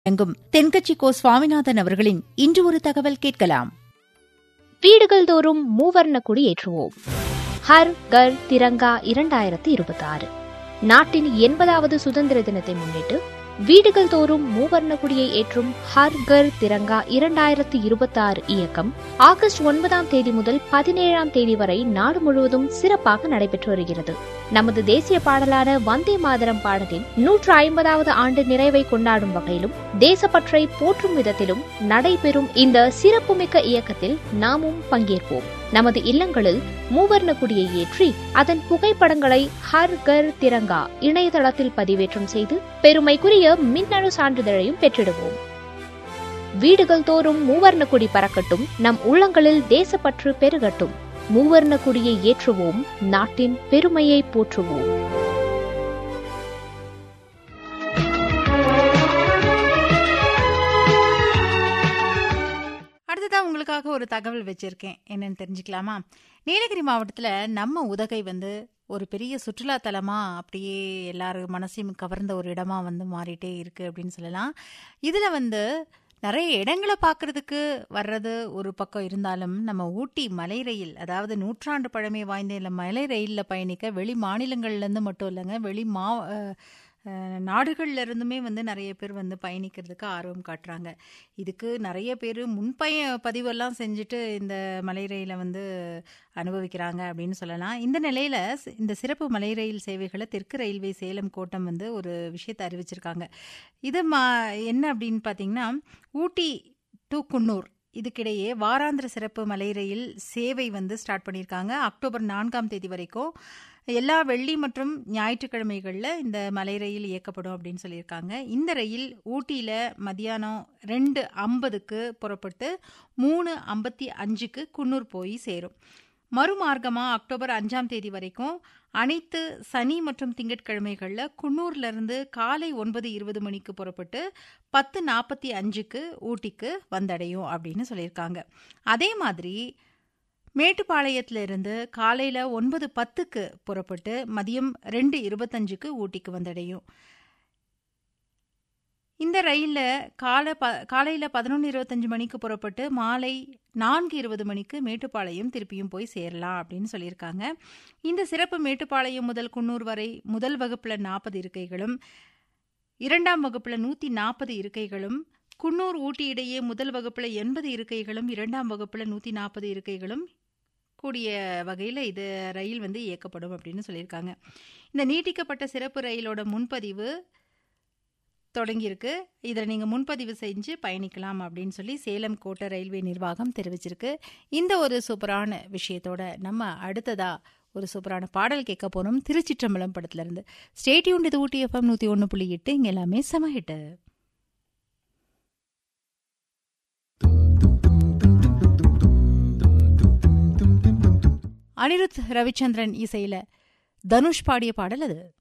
வழங்கும் தென்கட்சி கோ சுவாமிநாதன் அவர்களின் இன்று ஒரு தகவல் கேட்கலாம் வீடுகள் தோறும் மூவர்ண கொடி ஏற்றுவோம் ஹர் கர் திரங்கா இரண்டாயிரத்தி இருபத்தி ஆறு நாட்டின் எண்பதாவது சுதந்திர தினத்தை முன்னிட்டு வீடுகள் தோறும் மூவர்ண கொடியை ஏற்றும் ஹர் கர் திரங்கா இரண்டாயிரத்தி இருபத்தி ஆறு இயக்கம் ஆகஸ்ட் ஒன்பதாம் தேதி முதல் பதினேழாம் தேதி வரை நாடு முழுவதும் சிறப்பாக நடைபெற்று வருகிறது நமது தேசிய பாடலான வந்தே மாதரம் பாடலின் நூற்று ஐம்பதாவது ஆண்டு நிறைவை கொண்டாடும் வகையிலும் தேசப்பற்றை போற்றும் விதத்திலும் நடைபெறும் இந்த சிறப்புமிக்க இயக்கத்தில் நாமும் பங்கேற்போம் நமது இல்லங்களில் மூவர்ண கொடியை ஏற்றி அதன் புகைப்படங்களை ஹர் கர் திரங்கா இணையதளத்தில் பதிவேற்றம் செய்து பெருமைக்குரிய மின்னணு சான்றிதழையும் பெற்றிடுவோம் வீடுகள் தோறும் மூவர்ண கொடி பறக்கட்டும் நம் உள்ளங்களில் தேசப்பற்று பெருகட்டும் மூவர்ண கொடியை ஏற்றுவோம் நாட்டின் பெருமையை போற்றுவோம் அடுத்ததான் உங்களுக்காக ஒரு தகவல் வச்சிருக்கேன் என்னன்னு தெரிஞ்சுக்கலாமா நீலகிரி மாவட்டத்தில் நம்ம உதகை வந்து ஒரு பெரிய சுற்றுலா தலமா அப்படியே எல்லாரும் மனசையும் கவர்ந்த ஒரு இடமா வந்து மாறிட்டே இருக்கு அப்படின்னு சொல்லலாம் இதுல வந்து நிறைய இடங்களை பார்க்கறதுக்கு வர்றது ஒரு பக்கம் இருந்தாலும் நம்ம ஊட்டி மலை ரயில் அதாவது நூற்றாண்டு பழமை வாய்ந்த இந்த மலை ரயிலில் பயணிக்க வெளி மாநிலங்கள்லேருந்து மட்டும் இல்லைங்க வெளி மா அஹ், அஹ், நாடுகள்ல இருந்துமே வந்து நிறைய பேர் வந்து பயணிக்கிறதுக்கு ஆர்வம் காட்டுறாங்க இதுக்கு நிறைய பேர் முன்பய பதிவெல்லாம் செஞ்சுட்டு இந்த மலை ரயிலை வந்து அனுபவிக்கிறாங்க அப்படின்னு சொல்லலாம் இந்த நிலையில சி- இந்த சிறப்பு மலை ரயில் சேவைகளை தெற்கு ரயில்வே சேலம் கோட்டம் வந்து ஒரு விஷயத்தை அறிவிச்சிருக்காங்க இது மா என்ன அப்படின்னு பார்த்தீங்கன்னா ஊட்டி டு குன்னூர் இதுக்கிடையே வாராந்திர சிறப்பு மலை ரயில் சேவை வந்து ஸ்டார்ட் பண்ணியிருக்காங்க அக்டோபர் நான்காம் தேதி வரைக்கும் எல்லா வெள்ளி மற்றும் ஞாயிற்றுக்கிழமைகளில் இந்த மலை ரயில் இயக்கப்படும் அப்படின்னு சொல்லியிருக்காங்க இந்த ரயில் ஊட்டியில் மதியானம் ரெண்டு ஐம்பதுக்கு புறப்பட்டு மூணு ஐம்பத்தி அஞ்சுக்கு குன்னூர் போய் சேரும் மறுமார்க்கமாக அக்டோபர் அஞ்சாம் தேதி வரைக்கும் அனைத்து சனி மற்றும் திங்கட்கிழமைகளில் குன்னூர்லேருந்து காலை ஒன்பது இருபது மணிக்கு புறப்பட்டு பத்து நாற்பத்தி அஞ்சுக்கு ஊட்டிக்கு வந்தடையும் அப்படின்னு சொல்லியிருக்காங்க அதே மாதிரி மேட்டுப்பாளையத்துல இருந்து காலையில் ஒன்பது பத்துக்கு புறப்பட்டு மதியம் ரெண்டு இருபத்தஞ்சுக்கு ஊட்டிக்கு வந்தடையும் இந்த ரயிலில் காலை ப காலையில் பதினொன்று இருபத்தஞ்சு மணிக்கு புறப்பட்டு மாலை நான்கு இருபது மணிக்கு மேட்டுப்பாளையம் திருப்பியும் போய் சேரலாம் அப்படின்னு சொல்லியிருக்காங்க இந்த சிறப்பு மேட்டுப்பாளையம் முதல் குன்னூர் வரை முதல் வகுப்பில் நாற்பது இருக்கைகளும் இரண்டாம் வகுப்பில் நூற்றி நாற்பது இருக்கைகளும் குன்னூர் ஊட்டி இடையே முதல் வகுப்பில் எண்பது இருக்கைகளும் இரண்டாம் வகுப்பில் நூற்றி நாற்பது இருக்கைகளும் கூடிய வகையில் இது ரயில் வந்து இயக்கப்படும் அப்படின்னு சொல்லியிருக்காங்க இந்த நீட்டிக்கப்பட்ட சிறப்பு ரயிலோட முன்பதிவு தொடங்கியிருக்கு இதில் நீங்கள் முன்பதிவு செஞ்சு பயணிக்கலாம் அப்படின்னு சொல்லி சேலம் கோட்டை ரயில்வே நிர்வாகம் தெரிவிச்சிருக்கு இந்த ஒரு சூப்பரான விஷயத்தோட நம்ம அடுத்ததா ஒரு சூப்பரான பாடல் கேட்க போனோம் திருச்சிற்றம்பலம் படத்துல இருந்து ஸ்டேட்யூன் இது ஊட்டி எஃப்எம் நூற்றி ஒன்று புள்ளி எட்டு இங்கே எல்லாமே செம ஹிட்டு அனிருத் ரவிச்சந்திரன் இசையில தனுஷ் பாடிய பாடல் அது